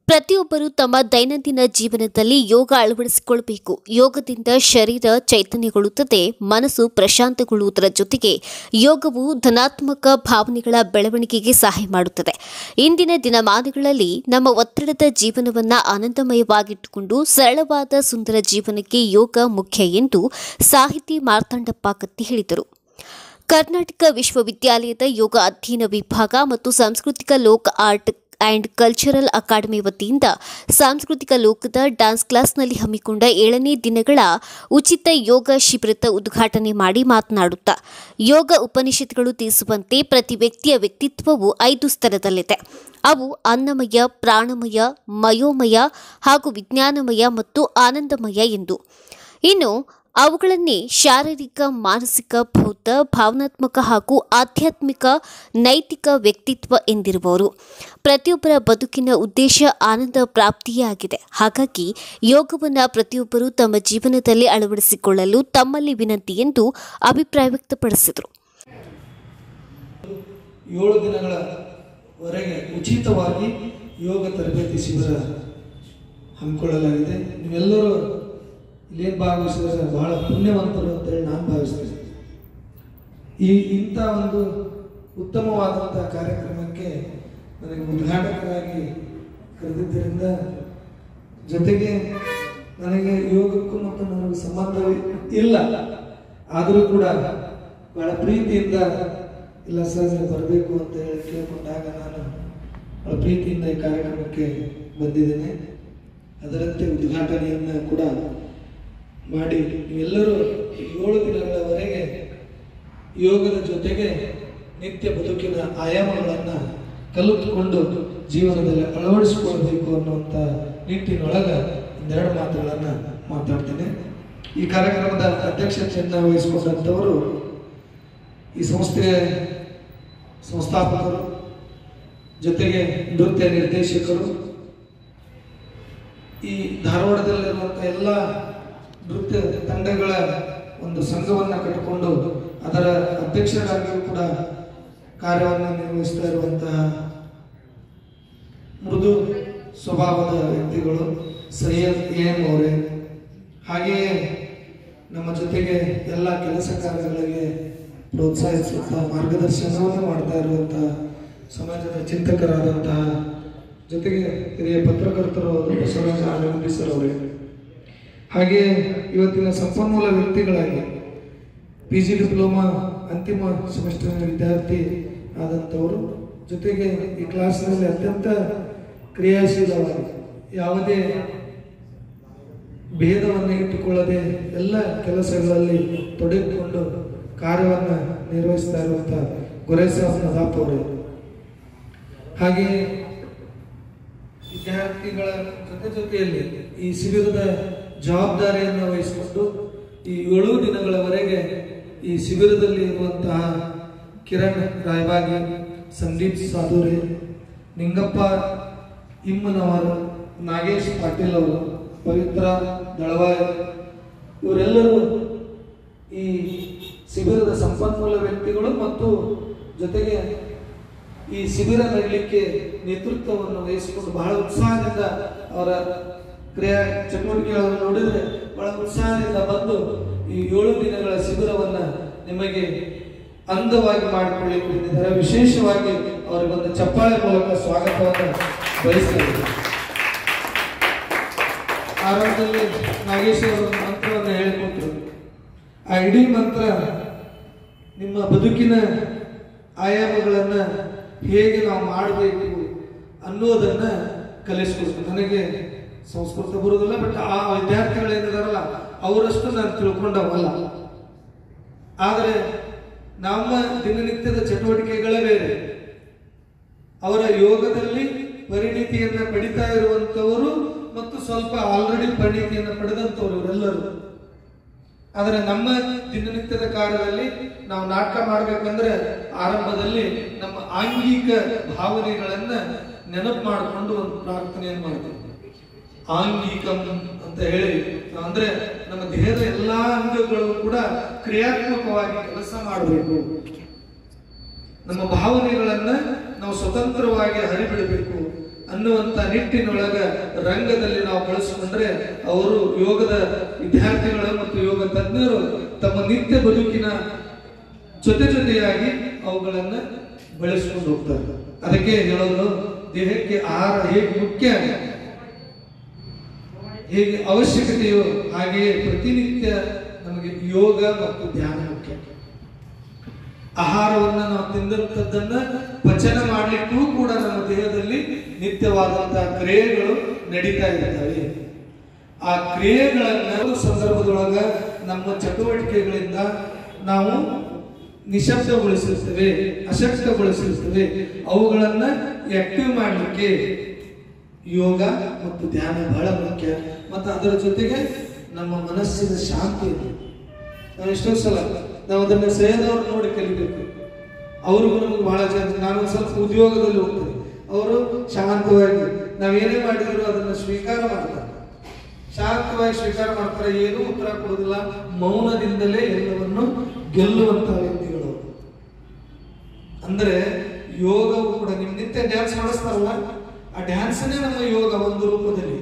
ಪ್ರತಿಯೊಬ್ಬರು ತಮ್ಮ ದೈನಂದಿನ ಜೀವನದಲ್ಲಿ ಯೋಗ ಅಳವಡಿಸಿಕೊಳ್ಳಬೇಕು ಯೋಗದಿಂದ ಶರೀರ ಚೈತನ್ಯಗೊಳ್ಳುತ್ತದೆ ಮನಸ್ಸು ಪ್ರಶಾಂತಗೊಳ್ಳುವುದರ ಜೊತೆಗೆ ಯೋಗವು ಧನಾತ್ಮಕ ಭಾವನೆಗಳ ಬೆಳವಣಿಗೆಗೆ ಸಹಾಯ ಮಾಡುತ್ತದೆ ಇಂದಿನ ದಿನಮಾನಗಳಲ್ಲಿ ನಮ್ಮ ಒತ್ತಡದ ಜೀವನವನ್ನ ಆನಂದಮಯವಾಗಿಟ್ಟುಕೊಂಡು ಸರಳವಾದ ಸುಂದರ ಜೀವನಕ್ಕೆ ಯೋಗ ಮುಖ್ಯ ಎಂದು ಸಾಹಿತಿ ಮಾರ್ತಾಂಡಪ್ಪ ಕತ್ತಿ ಹೇಳಿದರು ಕರ್ನಾಟಕ ವಿಶ್ವವಿದ್ಯಾಲಯದ ಯೋಗ ಅಧ್ಯಯನ ವಿಭಾಗ ಮತ್ತು ಸಾಂಸ್ಕೃತಿಕ Lok art and cultural academy ವತಿಯಿಂದ ಸಾಂಸ್ಕೃತಿಕ ಲೋಕದ ಡ್ಯಾನ್ಸ್ ಕ್ಲಾಸ್ನಲ್ಲಿ ಹಮ್ಮಿಕೊಂಡ ಏಳನೇ ದಿನಗಳ ಉಚಿತ ಯೋಗ ಶಿಬಿರದ ಉದ್ಘಾಟನೆ ಮಾಡಿ ಮಾತನಾಡುತ್ತಾ ಯೋಗ ಉಪನಿಷತ್ಗಳು ತಿಳಿಸುವಂತೆ ಪ್ರತಿ ವ್ಯಕ್ತಿಯ ವ್ಯಕ್ತಿತ್ವವು ಐದು ಸ್ತರದಲ್ಲಿದೆ ಅವು ಅನ್ನಮಯ ಪ್ರಾಣಮಯ ಮಯೋಮಯ ಹಾಗೂ ವಿಜ್ಞಾನಮಯ ಮತ್ತು ಆನಂದಮಯ ಎಂದು ಇನ್ನು ಅವುಗಳನ್ನೇ ಶಾರೀರಿಕ ಮಾನಸಿಕ ಬೌದ್ಧ ಭಾವನಾತ್ಮಕ ಹಾಗೂ ಆಧ್ಯಾತ್ಮಿಕ ನೈತಿಕ ವ್ಯಕ್ತಿತ್ವ ಎಂದಿರುವವರು ಪ್ರತಿಯೊಬ್ಬರ ಬದುಕಿನ ಉದ್ದೇಶ ಆನಂದ ಪ್ರಾಪ್ತಿಯೇ ಆಗಿದೆ ಹಾಗಾಗಿ ಯೋಗವನ್ನು ಪ್ರತಿಯೊಬ್ಬರು ತಮ್ಮ ಜೀವನದಲ್ಲಿ ಅಳವಡಿಸಿಕೊಳ್ಳಲು ತಮ್ಮಲ್ಲಿ ವಿನಂತಿ ಎಂದು ಅಭಿಪ್ರಾಯ ವ್ಯಕ್ತಪಡಿಸಿದರು ಏಳು ದಿನಗಳವರೆಗೆ ಉಚಿತವಾಗಿ ಯೋಗ ತರಬೇತಿ ಶಿಬಿರ ಹಮ್ಮಿಕೊಳ್ಳಲಾಗಿದೆ ನೀವೆಲ್ಲರೂ ಇಲ್ಲೇನು ಭಾಗವಹಿಸಿದರೆ ಬಹಳ ಪುಣ್ಯವಂತರು ಅಂತೇಳಿ ನಾನು ಭಾವಿಸ್ತೇನೆ ಈ ಇಂಥ ಒಂದು ಉತ್ತಮವಾದಂಥ ಕಾರ್ಯಕ್ರಮಕ್ಕೆ ನನಗೆ ಉದ್ಘಾಟಕರಾಗಿ ಕರೆದಿದ್ದರಿಂದ ಜೊತೆಗೆ ನನಗೆ ಯೋಗಕ್ಕೂ ಮತ್ತು ನನಗೆ ಸಂಬಂಧ ಇಲ್ಲ ಆದರೂ ಕೂಡ ಬಹಳ ಪ್ರೀತಿಯಿಂದ ಇಲ್ಲ ಸರ್ ನೀವು ಬರಬೇಕು ಅಂತ ಹೇಳಿ ಕೇಳಿಕೊಂಡಾಗ ನಾನು ಬಹಳ ಪ್ರೀತಿಯಿಂದ ಈ ಕಾರ್ಯಕ್ರಮಕ್ಕೆ ಬಂದಿದ್ದೇನೆ ಅದರಂತೆ ಉದ್ಘಾಟನೆಯನ್ನು ಕೂಡ ಮಾಡಿ ನೀವೆಲ್ಲರೂ ಈ ಏಳು ದಿನಗಳವರೆಗೆ ಯೋಗದ ಜೊತೆಗೆ ನಿತ್ಯ ಬದುಕಿನ ಆಯಾಮಗಳನ್ನು ಕಲಿತುಕೊಂಡು ಜೀವನದಲ್ಲಿ ಅಳವಡಿಸಿಕೊಳ್ಬೇಕು ಅನ್ನುವಂಥ ನಿಟ್ಟಿನೊಳಗೆ ಒಂದೆರಡು ಮಾತುಗಳನ್ನು ಮಾತಾಡ್ತೇನೆ ಈ ಕಾರ್ಯಕ್ರಮದ ಅಧ್ಯಕ್ಷತೆಯನ್ನು ವಹಿಸಿಕೊಂಡಂಥವರು ಈ ಸಂಸ್ಥೆಯ ಸಂಸ್ಥಾಪಕರು ಜೊತೆಗೆ ನೃತ್ಯ ನಿರ್ದೇಶಕರು ಈ ಧಾರವಾಡದಲ್ಲಿರುವಂಥ ಎಲ್ಲ ನೃತ್ಯ ತಂಡಗಳ ಒಂದು ಸಂಘವನ್ನು ಕಟ್ಟಿಕೊಂಡು ಅದರ ಅಧ್ಯಕ್ಷರಾಗಿಯೂ ಕೂಡ ಕಾರ್ಯವನ್ನು ನಿರ್ವಹಿಸ್ತಾ ಇರುವಂತಹ ಮೃದು ಸ್ವಭಾವದ ವ್ಯಕ್ತಿಗಳು ಸೈಯದ್ ಎಂ ಅವರೇ ಹಾಗೆಯೇ ನಮ್ಮ ಜೊತೆಗೆ ಎಲ್ಲ ಕೆಲಸ ಕಾರ್ಯಗಳಿಗೆ ಪ್ರೋತ್ಸಾಹಿಸುತ್ತಾ ಮಾರ್ಗದರ್ಶನವನ್ನು ಮಾಡ್ತಾ ಇರುವಂತಹ ಸಮಾಜದ ಚಿಂತಕರಾದಂತಹ ಜೊತೆಗೆ ಹಿರಿಯ ಪತ್ರಕರ್ತರು ಆದ ಬಸವರಾಜ ಆನಂದಿ ಸರ್ ಅವರೇ ಹಾಗೆ ಇವತ್ತಿನ ಸಂಪನ್ಮೂಲ ವ್ಯಕ್ತಿಗಳಾಗಿ ಪಿ ಜಿ ಡಿಪ್ಲೊಮಾ ಅಂತಿಮ ಸೆಮಿಸ್ಟರ್ನ ವಿದ್ಯಾರ್ಥಿ ಆದಂಥವರು ಜೊತೆಗೆ ಈ ಕ್ಲಾಸ್ನಲ್ಲಿ ಅತ್ಯಂತ ಕ್ರಿಯಾಶೀಲವಾಗಿ ಯಾವುದೇ ಭೇದವನ್ನು ಇಟ್ಟುಕೊಳ್ಳದೆ ಎಲ್ಲ ಕೆಲಸಗಳಲ್ಲಿ ತೊಡಗಿಕೊಂಡು ಕಾರ್ಯವನ್ನು ನಿರ್ವಹಿಸ್ತಾ ಇರುವಂಥ ಗುರೇಸಾಬ್ ನದಾಪ್ ಅವರು ಹಾಗೆಯೇ ವಿದ್ಯಾರ್ಥಿಗಳ ಜೊತೆ ಜೊತೆಯಲ್ಲಿ ಈ ಶಿಬಿರದ ಜವಾಬ್ದಾರಿಯನ್ನು ವಹಿಸಿಕೊಂಡು ಈ ಏಳು ದಿನಗಳವರೆಗೆ ಈ ಶಿಬಿರದಲ್ಲಿ ಇರುವಂತಹ ಕಿರಣ್ ರಾಯಬಾಗಿ ಸಂದೀಪ್ ಸಾಧೂರೆ ನಿಂಗಪ್ಪ ಇಮ್ಮನವರು ನಾಗೇಶ್ ಪಾಟೀಲ್ ಅವರು ಪವಿತ್ರ ದಳವಾಯ್ ಇವರೆಲ್ಲರೂ ಈ ಶಿಬಿರದ ಸಂಪನ್ಮೂಲ ವ್ಯಕ್ತಿಗಳು ಮತ್ತು ಜೊತೆಗೆ ಈ ಶಿಬಿರ ನಡೀಲಿಕ್ಕೆ ನೇತೃತ್ವವನ್ನು ವಹಿಸಿಕೊಂಡು ಬಹಳ ಉತ್ಸಾಹದಿಂದ ಅವರ ಕ್ರಿಯಾ ಚಟುವಟಿಕೆಗಳನ್ನು ನೋಡಿದರೆ ಬಹಳ ಉತ್ಸಾಹದಿಂದ ಬಂದು ಈ ಏಳು ದಿನಗಳ ಶಿಬಿರವನ್ನ ನಿಮಗೆ ಅಂದವಾಗಿ ಮಾಡಿಕೊಳ್ಳಿಕ್ಕೆ ಬಂದಿದ್ದಾರೆ ವಿಶೇಷವಾಗಿ ಅವರಿಗೊಂದು ಚಪ್ಪಾಳೆ ಮೂಲಕ ಸ್ವಾಗತವನ್ನು ಬಯಸ್ತೇವೆ ಆರಂಭದಲ್ಲಿ ನಾಗೇಶ್ ಅವರು ಮಂತ್ರವನ್ನು ಹೇಳಿಕೊಟ್ರು ಆ ಇಡೀ ಮಂತ್ರ ನಿಮ್ಮ ಬದುಕಿನ ಆಯಾಮಗಳನ್ನ ಹೇಗೆ ನಾವು ಮಾಡಬೇಕು ಅನ್ನೋದನ್ನ ಕಲಿಸ್ಕೊಡ್ತು ನನಗೆ ಸಂಸ್ಕೃತ ಬರುವುದಿಲ್ಲ ಬಟ್ ಆ ವಿದ್ಯಾರ್ಥಿಗಳೇನಿದಾರಲ್ಲ ಅವರಷ್ಟು ನಾನು ತಿಳ್ಕೊಂಡವಲ್ಲ ಆದರೆ ನಮ್ಮ ದಿನನಿತ್ಯದ ಚಟುವಟಿಕೆಗಳೇ ಬೇರೆ ಅವರ ಯೋಗದಲ್ಲಿ ಪರಿಣಿತಿಯನ್ನ ಪಡಿತಾ ಇರುವಂತವರು ಮತ್ತು ಸ್ವಲ್ಪ ಆಲ್ರೆಡಿ ಪರಿಣಿತಿಯನ್ನು ಪಡೆದಂತವರು ಇವರೆಲ್ಲರೂ ಆದರೆ ನಮ್ಮ ದಿನನಿತ್ಯದ ಕಾರ್ಯದಲ್ಲಿ ನಾವು ನಾಟಕ ಮಾಡ್ಬೇಕಂದ್ರೆ ಆರಂಭದಲ್ಲಿ ನಮ್ಮ ಆಂಗಿಕ ಭಾವನೆಗಳನ್ನ ನೆನಪು ಮಾಡಿಕೊಂಡು ಒಂದು ಪ್ರಾರ್ಥನೆಯನ್ನು ಮಾಡ್ತೇವೆ ಆಂಗಿಕಂ ಅಂತ ಹೇಳಿ ಅಂದ್ರೆ ನಮ್ಮ ದೇಹದ ಎಲ್ಲಾ ಅಂಗಗಳು ಕೂಡ ಕ್ರಿಯಾತ್ಮಕವಾಗಿ ಕೆಲಸ ಮಾಡಬೇಕು ನಮ್ಮ ಭಾವನೆಗಳನ್ನ ನಾವು ಸ್ವತಂತ್ರವಾಗಿ ಹರಿಬಿಡಬೇಕು ಅನ್ನುವಂತ ನಿಟ್ಟಿನೊಳಗ ರಂಗದಲ್ಲಿ ನಾವು ಬಳಸಿಕೊಂಡ್ರೆ ಅವರು ಯೋಗದ ವಿದ್ಯಾರ್ಥಿಗಳು ಮತ್ತು ಯೋಗ ತಜ್ಞರು ತಮ್ಮ ನಿತ್ಯ ಬದುಕಿನ ಜೊತೆ ಜೊತೆಯಾಗಿ ಅವುಗಳನ್ನ ಬೆಳೆಸ್ಕೊಂಡು ಹೋಗ್ತಾರೆ ಅದಕ್ಕೆ ಹೇಳೋದು ದೇಹಕ್ಕೆ ಆಹಾರ ಹೇಗೆ ಮುಖ್ಯ ಹೇಗೆ ಅವಶ್ಯಕತೆಯೋ ಹಾಗೆಯೇ ಪ್ರತಿನಿತ್ಯ ನಮಗೆ ಯೋಗ ಮತ್ತು ಧ್ಯಾನ ಮುಖ್ಯ ಆಹಾರವನ್ನ ನಾವು ತಿಂದಂಥದ್ದನ್ನ ಪಚನ ಮಾಡಲಿಕ್ಕೂ ಕೂಡ ನಮ್ಮ ದೇಹದಲ್ಲಿ ನಿತ್ಯವಾದಂತಹ ಕ್ರಿಯೆಗಳು ನಡೀತಾ ಇರ್ತವೆ ಆ ಕ್ರಿಯೆಗಳನ್ನ ಒಂದು ಸಂದರ್ಭದೊಳಗ ನಮ್ಮ ಚಟುವಟಿಕೆಗಳಿಂದ ನಾವು ನಿಶಬ್ದಗೊಳಿಸಿರ್ತೇವೆ ಅಶಕ್ತಗೊಳಿಸಿರ್ತೇವೆ ಅವುಗಳನ್ನ ಆಕ್ಟಿವ್ ಮಾಡಲಿಕ್ಕೆ ಯೋಗ ಮತ್ತು ಧ್ಯಾನ ಬಹಳ ಮುಖ್ಯ ಮತ್ತು ಅದರ ಜೊತೆಗೆ ನಮ್ಮ ಮನಸ್ಸಿನ ಶಾಂತಿ ನಾವು ಎಷ್ಟೋ ಸಲ ನಾವು ಅದನ್ನ ಸಹದವ್ರು ನೋಡಿ ಕಲಿಬೇಕು ಅವ್ರಿಗೂ ನಮಗೆ ಬಹಳ ಚಂದ ನಾನು ಒಂದ್ ಸ್ವಲ್ಪ ಉದ್ಯೋಗದಲ್ಲಿ ಹೋಗ್ತೇನೆ ಅವರು ಶಾಂತವಾಗಿ ನಾವೇನೇ ಮಾಡಿದ್ರು ಅದನ್ನ ಸ್ವೀಕಾರ ಮಾಡ್ತಾರೆ ಶಾಂತವಾಗಿ ಸ್ವೀಕಾರ ಮಾಡ್ತಾರೆ ಏನೂ ಉತ್ತರ ಕೊಡುವುದಿಲ್ಲ ಮೌನದಿಂದಲೇ ಎಲ್ಲವನ್ನು ಗೆಲ್ಲುವಂತಹ ವ್ಯಕ್ತಿಗಳು ಅವರು. ಅಂದ್ರೆ ಯೋಗವು ಕೂಡ ನಿಮ್ ನಿತ್ಯ ಡ್ಯಾನ್ಸ್ ಮಾಡಿಸ್ತಾರಲ್ಲ ಆ ಡ್ಯಾನ್ಸ್ನೇ ನಮ್ಮ ಯೋಗ ಒಂದು ರೂಪದಲ್ಲಿ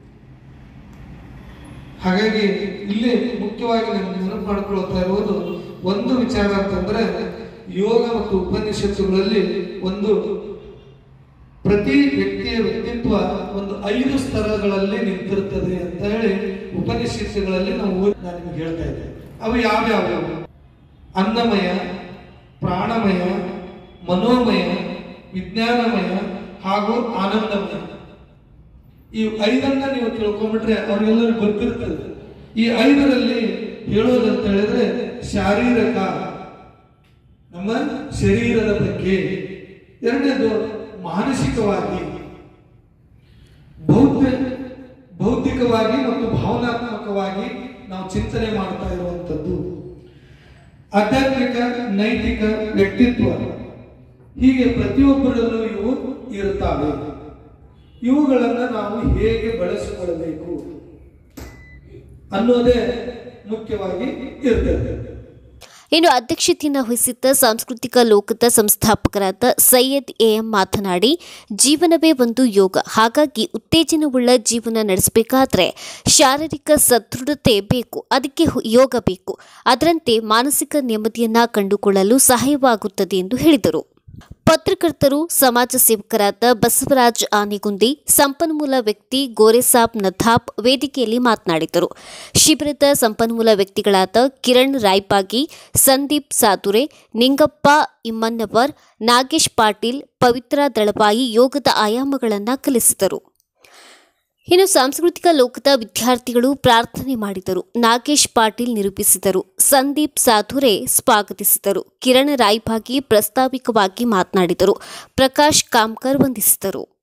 ಹಾಗಾಗಿ ಇಲ್ಲಿ ಮುಖ್ಯವಾಗಿ ನಾನು ನೆನಪು ಮಾಡ್ಕೊಳ್ತಾ ಇರುವುದು ಒಂದು ವಿಚಾರ ಅಂತಂದ್ರೆ ಯೋಗ ಮತ್ತು ಉಪನಿಷತ್ತುಗಳಲ್ಲಿ ಒಂದು ಪ್ರತಿ ವ್ಯಕ್ತಿಯ ವ್ಯಕ್ತಿತ್ವ ಒಂದು ಐದು ಸ್ತರಗಳಲ್ಲಿ ನಿಂತಿರ್ತದೆ ಅಂತ ಹೇಳಿ ಉಪನಿಷತ್ತುಗಳಲ್ಲಿ ನಾವು ಓದಿ ನಾನು ನಿಮ್ಗೆ ಹೇಳ್ತಾ ಇದ್ದೆ ಅವು ಯಾವ್ಯಾವು ಅನ್ನಮಯ ಪ್ರಾಣಮಯ ಮನೋಮಯ ವಿಜ್ಞಾನಮಯ ಹಾಗೂ ಆನಂದಮಯ ಈ ಐದನ್ನ ನೀವು ತಿಳ್ಕೊಂಡ್ಬಿಟ್ರೆ ಅವ್ರಿಗೆಲ್ಲರಿಗೂ ಗೊತ್ತಿರ್ತದೆ ಈ ಐದರಲ್ಲಿ ಹೇಳೋದಂತ ಹೇಳಿದ್ರೆ ಶಾರೀರಿಕ ನಮ್ಮ ಶರೀರದ ಬಗ್ಗೆ ಎರಡನೇದು ಮಾನಸಿಕವಾಗಿ ಬೌದ್ಧ ಬೌದ್ಧಿಕವಾಗಿ ಮತ್ತು ಭಾವನಾತ್ಮಕವಾಗಿ ನಾವು ಚಿಂತನೆ ಮಾಡ್ತಾ ಇರುವಂಥದ್ದು ಆಧ್ಯಾತ್ಮಿಕ ನೈತಿಕ ವ್ಯಕ್ತಿತ್ವ ಹೀಗೆ ಪ್ರತಿಯೊಬ್ಬರಲ್ಲೂ ಇವು ಇರುತ್ತವೆ ಇವುಗಳನ್ನು ನಾವು ಹೇಗೆ ಬಳಸಿಕೊಳ್ಳಬೇಕು ಅನ್ನೋದೇ ಮುಖ್ಯವಾಗಿ ಇರ್ತದೆ ಇನ್ನು ಅಧ್ಯಕ್ಷತೆಯನ್ನು ವಹಿಸಿದ್ದ ಸಾಂಸ್ಕೃತಿಕ ಲೋಕದ ಸಂಸ್ಥಾಪಕರಾದ ಸೈಯದ್ ಎಎಂ ಮಾತನಾಡಿ ಜೀವನವೇ ಒಂದು ಯೋಗ ಹಾಗಾಗಿ ಉತ್ತೇಜನವುಳ್ಳ ಜೀವನ ನಡೆಸಬೇಕಾದ್ರೆ ಶಾರೀರಿಕ ಸದೃಢತೆ ಬೇಕು ಅದಕ್ಕೆ ಹು- ಯೋಗ ಬೇಕು ಅದರಂತೆ ಮಾನಸಿಕ ನೆಮ್ಮದಿಯನ್ನ ಕಂಡುಕೊಳ್ಳಲು ಸಹಾಯವಾಗುತ್ತದೆ ಎಂದು ಹೇಳಿದರು ಪತ್ರಕರ್ತರು ಸಮಾಜ ಸೇವಕರಾದ ಬಸವರಾಜ್ ಆನೆಗುಂದಿ ಸಂಪನ್ಮೂಲ ವ್ಯಕ್ತಿ ಗೋರೆಸಾಬ್ ನಥಾಪ್ ವೇದಿಕೆಯಲ್ಲಿ ಮಾತನಾಡಿದರು ಶಿಬಿರದ ಸಂಪನ್ಮೂಲ ವ್ಯಕ್ತಿಗಳಾದ ಕಿರಣ್ ರಾಯ್ಪಾಗಿ ಸಂದೀಪ್ ಸಾತುರೆ ನಿಂಗಪ್ಪ ಇಮ್ಮನ್ನವರ್ ನಾಗೇಶ್ ಪಾಟೀಲ್ ಪವಿತ್ರ ದಳವಾಯಿ ಯೋಗದ ಆಯಾಮಗಳನ್ನು ಕಲಿಸಿದರು ಇನ್ನು ಸಾಂಸ್ಕೃತಿಕ ಲೋಕದ ವಿದ್ಯಾರ್ಥಿಗಳು ಪ್ರಾರ್ಥನೆ ಮಾಡಿದರು ನಾಗೇಶ್ ಪಾಟೀಲ್ ನಿರೂಪಿಸಿದರು ಸಂದೀಪ್ ಸಾಧುರೆ ಸ್ವಾಗತಿಸಿದರು ಕಿರಣ್ ರಾಯ್ಭಾಗಿ ಪ್ರಸ್ತಾವಿಕವಾಗಿ ಮಾತನಾಡಿದರು ಪ್ರಕಾಶ್ ಕಾಮ್ಕರ್ ವಂದಿಸಿದರು